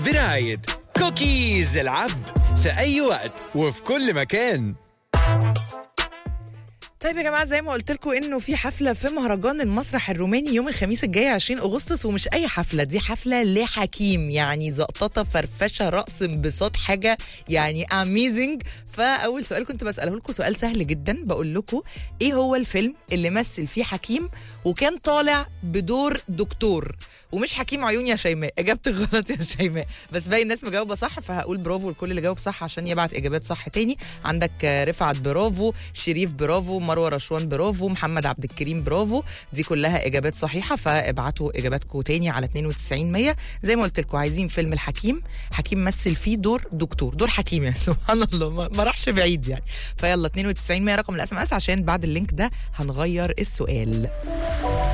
برعاية كوكيز العبد في أي وقت وفي كل مكان طيب يا جماعه زي ما قلت لكم انه في حفله في مهرجان المسرح الروماني يوم الخميس الجاي 20 اغسطس ومش اي حفله دي حفله لحكيم يعني زقططه فرفشه رقص انبساط حاجه يعني اميزنج فاول سؤال كنت بساله لكم سؤال سهل جدا بقول لكم ايه هو الفيلم اللي مثل فيه حكيم وكان طالع بدور دكتور ومش حكيم عيون يا شيماء اجابتك غلط يا شيماء بس باقي الناس مجاوبه صح فهقول برافو لكل اللي جاوب صح عشان يبعت اجابات صح تاني عندك آه، رفعت برافو شريف برافو مروه رشوان برافو محمد عبد الكريم برافو دي كلها اجابات صحيحه فابعتوا اجاباتكم تاني على 92 100 زي ما قلت لكم عايزين فيلم الحكيم حكيم مثل فيه دور دكتور دور حكيم يا سبحان الله ما ما راحش بعيد يعني فيلا 92 100 رقم الاس ام اس عشان بعد اللينك ده هنغير السؤال